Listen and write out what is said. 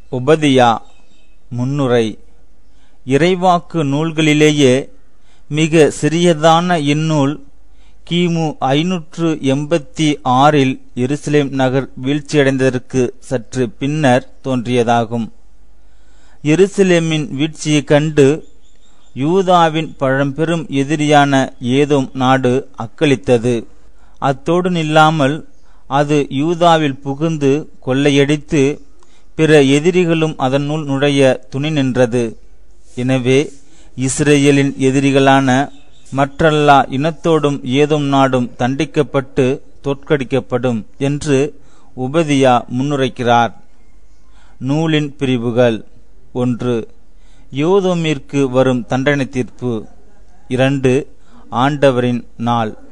உபதியா முன்னுரை இறைவாக்கு நூல்களிலேயே மிக சிறியதான இந்நூல் கிமு ஐநூற்று எண்பத்தி ஆறில் எருசலேம் நகர் வீழ்ச்சியடைந்ததற்கு சற்று பின்னர் தோன்றியதாகும் எருசலேமின் வீழ்ச்சியைக் கண்டு யூதாவின் பழம்பெரும் எதிரியான ஏதோம் நாடு அக்களித்தது அத்தோடு நில்லாமல் அது யூதாவில் புகுந்து கொள்ளையடித்து பிற எதிரிகளும் அதனுள் நுழைய துணி நின்றது எனவே இஸ்ரேலின் எதிரிகளான மற்றல்லா இனத்தோடும் ஏதும் நாடும் தண்டிக்கப்பட்டு தோற்கடிக்கப்படும் என்று உபதியா முன்னுரைக்கிறார் நூலின் பிரிவுகள் ஒன்று யோதோமிற்கு வரும் தண்டனை தீர்ப்பு இரண்டு ஆண்டவரின் நாள்